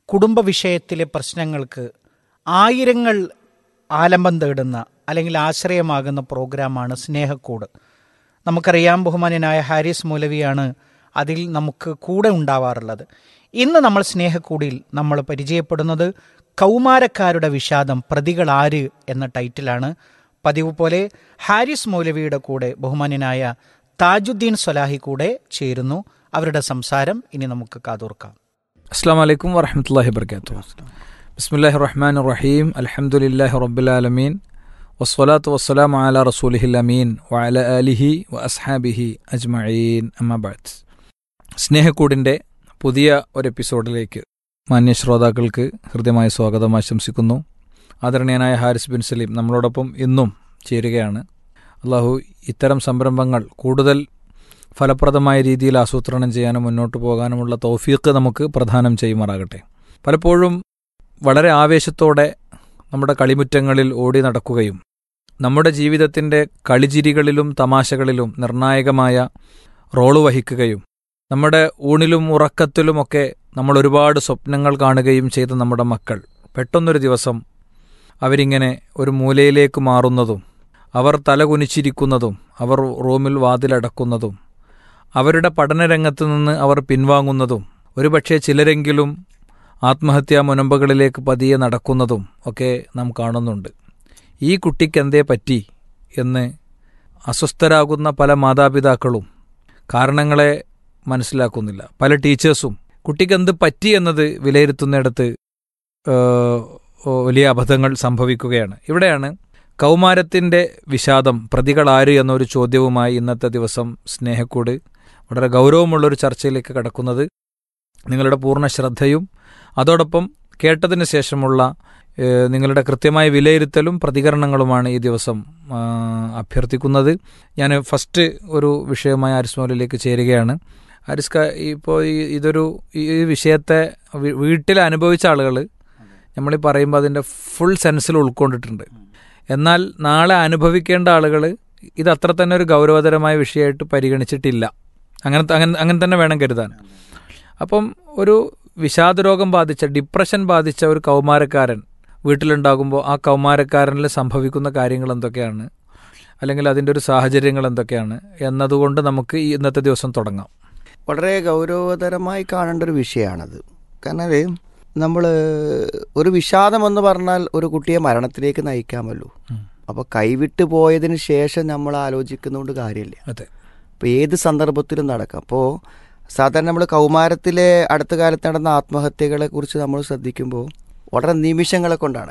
കുടുംബ വിഷയത്തിലെ പ്രശ്നങ്ങൾക്ക് ആയിരങ്ങൾ ആലംബം തേടുന്ന അല്ലെങ്കിൽ ആശ്രയമാകുന്ന പ്രോഗ്രാമാണ് സ്നേഹക്കൂട് നമുക്കറിയാം ബഹുമാന്യനായ ഹാരിസ് മൗലവിയാണ് അതിൽ നമുക്ക് കൂടെ ഉണ്ടാവാറുള്ളത് ഇന്ന് നമ്മൾ സ്നേഹക്കൂടിൽ നമ്മൾ പരിചയപ്പെടുന്നത് കൗമാരക്കാരുടെ വിഷാദം പ്രതികൾ ആര് എന്ന ടൈറ്റിലാണ് പതിവ് പോലെ ഹാരിസ് മൗലവിയുടെ കൂടെ ബഹുമാന്യനായ താജുദ്ദീൻ സ്വലാഹി കൂടെ ചേരുന്നു അവരുടെ സംസാരം ഇനി നമുക്ക് കാതോർക്കാം അസ്സാം വലൈക്കും വറഹമത്തല്ലാഹി വർക്കാത്തു ബിസ്മില്ലാഹി റഹ്മാൻ റഹീം അലഹമുല്ലാഹി റബ്ബുലാലമീൻ വസ്വലാത്തു വസ്സലാം അല റസൂലിഹിൽ അമീൻ വഅല അലിഹി വ അസ്ഹാബിഹി അജ്മഈൻ അമ്മബാദ് സ്നേഹക്കൂടിൻ്റെ പുതിയ ഒരു എപ്പിസോഡിലേക്ക് മാന്യ ശ്രോതാക്കൾക്ക് ഹൃദ്യമായ സ്വാഗതം ആശംസിക്കുന്നു ആദരണീയനായ ഹാരിസ് ബിൻ സലീം നമ്മളോടൊപ്പം ഇന്നും ചേരുകയാണ് അള്ളാഹു ഇത്തരം സംരംഭങ്ങൾ കൂടുതൽ ഫലപ്രദമായ രീതിയിൽ ആസൂത്രണം ചെയ്യാനും മുന്നോട്ട് പോകാനുമുള്ള തൗഫീഖ് നമുക്ക് പ്രദാനം ചെയ്യുമാറാകട്ടെ പലപ്പോഴും വളരെ ആവേശത്തോടെ നമ്മുടെ കളിമുറ്റങ്ങളിൽ ഓടി നടക്കുകയും നമ്മുടെ ജീവിതത്തിൻ്റെ കളിചിരികളിലും തമാശകളിലും നിർണായകമായ റോള് വഹിക്കുകയും നമ്മുടെ ഊണിലും ഉറക്കത്തിലുമൊക്കെ നമ്മൾ ഒരുപാട് സ്വപ്നങ്ങൾ കാണുകയും ചെയ്ത നമ്മുടെ മക്കൾ പെട്ടെന്നൊരു ദിവസം അവരിങ്ങനെ ഒരു മൂലയിലേക്ക് മാറുന്നതും അവർ തലകുനിച്ചിരിക്കുന്നതും അവർ റൂമിൽ വാതിലടക്കുന്നതും അവരുടെ പഠനരംഗത്ത് നിന്ന് അവർ പിൻവാങ്ങുന്നതും ഒരുപക്ഷെ ചിലരെങ്കിലും ആത്മഹത്യാ മുനമ്പകളിലേക്ക് പതിയെ നടക്കുന്നതും ഒക്കെ നാം കാണുന്നുണ്ട് ഈ കുട്ടിക്ക് എന്തേ പറ്റി എന്ന് അസ്വസ്ഥരാകുന്ന പല മാതാപിതാക്കളും കാരണങ്ങളെ മനസ്സിലാക്കുന്നില്ല പല ടീച്ചേഴ്സും കുട്ടിക്ക് എന്ത് പറ്റി എന്നത് വിലയിരുത്തുന്നിടത്ത് വലിയ അബദ്ധങ്ങൾ സംഭവിക്കുകയാണ് ഇവിടെയാണ് കൗമാരത്തിൻ്റെ വിഷാദം പ്രതികളാര് എന്നൊരു ചോദ്യവുമായി ഇന്നത്തെ ദിവസം സ്നേഹക്കൂട് വളരെ ഗൗരവമുള്ളൊരു ചർച്ചയിലേക്ക് കടക്കുന്നത് നിങ്ങളുടെ പൂർണ്ണ ശ്രദ്ധയും അതോടൊപ്പം കേട്ടതിന് ശേഷമുള്ള നിങ്ങളുടെ കൃത്യമായ വിലയിരുത്തലും പ്രതികരണങ്ങളുമാണ് ഈ ദിവസം അഭ്യർത്ഥിക്കുന്നത് ഞാൻ ഫസ്റ്റ് ഒരു വിഷയമായ ആരിസ്മോലിലേക്ക് ചേരുകയാണ് ആരിസ്ക ഇപ്പോൾ ഈ ഇതൊരു ഈ വിഷയത്തെ വീട്ടിൽ അനുഭവിച്ച ആളുകൾ നമ്മൾ ഈ പറയുമ്പോൾ അതിൻ്റെ ഫുൾ സെൻസിൽ ഉൾക്കൊണ്ടിട്ടുണ്ട് എന്നാൽ നാളെ അനുഭവിക്കേണ്ട ആളുകൾ ഇത് അത്ര തന്നെ ഒരു ഗൗരവതരമായ വിഷയമായിട്ട് പരിഗണിച്ചിട്ടില്ല അങ്ങനെ അങ്ങനെ അങ്ങനെ തന്നെ വേണം കരുതാൻ അപ്പം ഒരു വിഷാദരോഗം ബാധിച്ച ഡിപ്രഷൻ ബാധിച്ച ഒരു കൗമാരക്കാരൻ വീട്ടിലുണ്ടാകുമ്പോൾ ആ കൗമാരക്കാരനിൽ സംഭവിക്കുന്ന കാര്യങ്ങൾ എന്തൊക്കെയാണ് അല്ലെങ്കിൽ അതിൻ്റെ ഒരു സാഹചര്യങ്ങൾ എന്തൊക്കെയാണ് എന്നതുകൊണ്ട് നമുക്ക് ഈ ഇന്നത്തെ ദിവസം തുടങ്ങാം വളരെ ഗൗരവതരമായി കാണേണ്ട ഒരു വിഷയമാണത് കാരണം നമ്മൾ ഒരു വിഷാദം എന്ന് പറഞ്ഞാൽ ഒരു കുട്ടിയെ മരണത്തിലേക്ക് നയിക്കാമല്ലോ അപ്പോൾ കൈവിട്ട് പോയതിന് ശേഷം നമ്മൾ ആലോചിക്കുന്നതുകൊണ്ട് കാര്യമില്ല അതെ അപ്പോൾ ഏത് സന്ദർഭത്തിലും നടക്കാം അപ്പോൾ സാധാരണ നമ്മൾ കൗമാരത്തിലെ അടുത്ത കാലത്ത് നടന്ന ആത്മഹത്യകളെ കുറിച്ച് നമ്മൾ ശ്രദ്ധിക്കുമ്പോൾ വളരെ നിമിഷങ്ങളെ കൊണ്ടാണ്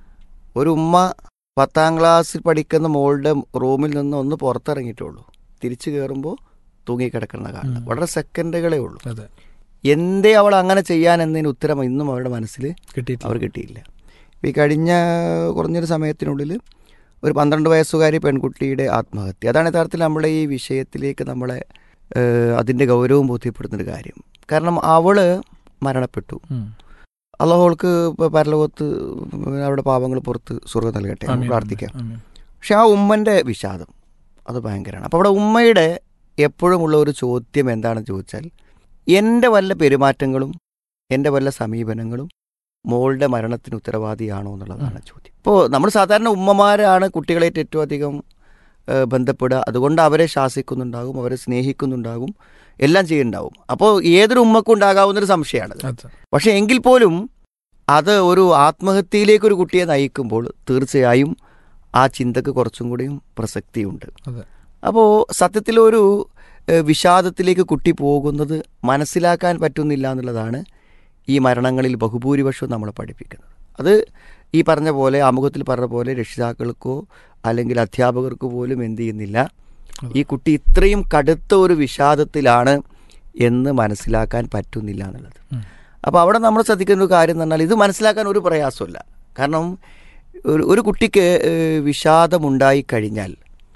ഒരു ഉമ്മ പത്താം ക്ലാസ്സിൽ പഠിക്കുന്ന മോളുടെ റൂമിൽ നിന്ന് ഒന്ന് പുറത്തിറങ്ങിയിട്ടുള്ളൂ തിരിച്ചു കയറുമ്പോൾ തൂങ്ങിക്കിടക്കുന്ന കാണുന്നത് വളരെ സെക്കൻഡുകളേ ഉള്ളൂ അതെ എന്തേ അവൾ അങ്ങനെ ചെയ്യാൻ എന്നതിന് ഉത്തരം ഇന്നും അവരുടെ മനസ്സിൽ കിട്ടിയിട്ടില്ല അവർ കിട്ടിയില്ല ഈ കഴിഞ്ഞ കുറഞ്ഞൊരു സമയത്തിനുള്ളിൽ ഒരു പന്ത്രണ്ട് വയസ്സുകാരി പെൺകുട്ടിയുടെ ആത്മഹത്യ അതാണ് യഥാർത്ഥത്തിൽ നമ്മുടെ ഈ വിഷയത്തിലേക്ക് നമ്മളെ അതിൻ്റെ ഗൗരവം ബോധ്യപ്പെടുന്നൊരു കാര്യം കാരണം അവള് മരണപ്പെട്ടു അള്ളാഹോൾക്ക് ഇപ്പോൾ പരലോകത്ത് അവിടെ പാവങ്ങൾ പുറത്ത് സ്വർഗ്ഗം നൽകട്ടെ നമുക്ക് പ്രാർത്ഥിക്കാം പക്ഷെ ആ ഉമ്മൻ്റെ വിഷാദം അത് ഭയങ്കരമാണ് അപ്പോൾ അവിടെ ഉമ്മയുടെ എപ്പോഴും ഉള്ള ഒരു ചോദ്യം എന്താണെന്ന് ചോദിച്ചാൽ എൻ്റെ വല്ല പെരുമാറ്റങ്ങളും എൻ്റെ വല്ല സമീപനങ്ങളും മോളുടെ മരണത്തിന് ഉത്തരവാദിയാണോ എന്നുള്ളതാണ് ചോദ്യം ഇപ്പോൾ നമ്മൾ സാധാരണ ഉമ്മമാരാണ് കുട്ടികളായിട്ട് ഏറ്റവും അധികം ബന്ധപ്പെടുക അതുകൊണ്ട് അവരെ ശാസിക്കുന്നുണ്ടാകും അവരെ സ്നേഹിക്കുന്നുണ്ടാകും എല്ലാം ചെയ്യുന്നുണ്ടാവും അപ്പോൾ ഏതൊരു ഉമ്മക്കും ഉണ്ടാകാവുന്നൊരു സംശയമാണത് പക്ഷേ എങ്കിൽ പോലും അത് ഒരു ആത്മഹത്യയിലേക്ക് ഒരു കുട്ടിയെ നയിക്കുമ്പോൾ തീർച്ചയായും ആ ചിന്തക്ക് കുറച്ചും കൂടിയും പ്രസക്തിയുണ്ട് അപ്പോൾ സത്യത്തിൽ ഒരു വിഷാദത്തിലേക്ക് കുട്ടി പോകുന്നത് മനസ്സിലാക്കാൻ പറ്റുന്നില്ല എന്നുള്ളതാണ് ഈ മരണങ്ങളിൽ ബഹുഭൂരിപക്ഷവും നമ്മളെ പഠിപ്പിക്കുന്നത് അത് ഈ പറഞ്ഞ പോലെ ആമുഖത്തിൽ പറഞ്ഞ പോലെ രക്ഷിതാക്കൾക്കോ അല്ലെങ്കിൽ അധ്യാപകർക്കോ പോലും എന്ത് ചെയ്യുന്നില്ല ഈ കുട്ടി ഇത്രയും കടുത്ത ഒരു വിഷാദത്തിലാണ് എന്ന് മനസ്സിലാക്കാൻ പറ്റുന്നില്ല എന്നുള്ളത് അപ്പോൾ അവിടെ നമ്മൾ ശ്രദ്ധിക്കുന്ന ഒരു കാര്യം എന്ന് പറഞ്ഞാൽ ഇത് മനസ്സിലാക്കാൻ ഒരു പ്രയാസമില്ല കാരണം ഒരു ഒരു കുട്ടിക്ക് വിഷാദമുണ്ടായി കഴിഞ്ഞാൽ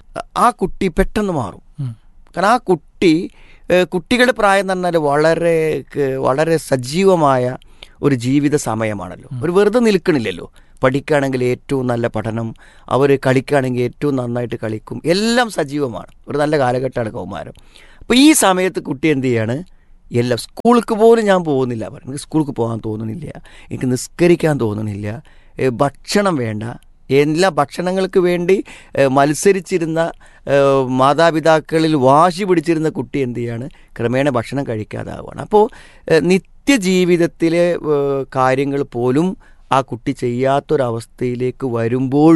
ആ കുട്ടി പെട്ടെന്ന് മാറും കാരണം ആ കുട്ടി കുട്ടികളുടെ പ്രായം എന്ന് പറഞ്ഞാൽ വളരെ വളരെ സജീവമായ ഒരു ജീവിത സമയമാണല്ലോ ഒരു വെറുതെ നിൽക്കണില്ലല്ലോ പഠിക്കുകയാണെങ്കിൽ ഏറ്റവും നല്ല പഠനം അവർ കളിക്കുകയാണെങ്കിൽ ഏറ്റവും നന്നായിട്ട് കളിക്കും എല്ലാം സജീവമാണ് ഒരു നല്ല കാലഘട്ടമാണ് കൗമാരം അപ്പോൾ ഈ സമയത്ത് കുട്ടി എന്ത് ചെയ്യാണ് എല്ലാം സ്കൂൾക്ക് പോലും ഞാൻ പോകുന്നില്ല പറയും എനിക്ക് സ്കൂൾക്ക് പോകാൻ തോന്നുന്നില്ല എനിക്ക് നിസ്കരിക്കാൻ തോന്നുന്നില്ല ഏ, ഭക്ഷണം വേണ്ട എല്ലാ ഭക്ഷണങ്ങൾക്ക് വേണ്ടി ഏ, മത്സരിച്ചിരുന്ന ഏ, മാതാപിതാക്കളിൽ വാശി പിടിച്ചിരുന്ന കുട്ടി എന്ത് ചെയ്യാണ് ക്രമേണ ഭക്ഷണം കഴിക്കാതാവുകയാണ് അപ്പോൾ ഏ, നിത്യജീവിതത്തിലെ ഏ, കാര്യങ്ങൾ പോലും ആ കുട്ടി ചെയ്യാത്തൊരവസ്ഥയിലേക്ക് വരുമ്പോൾ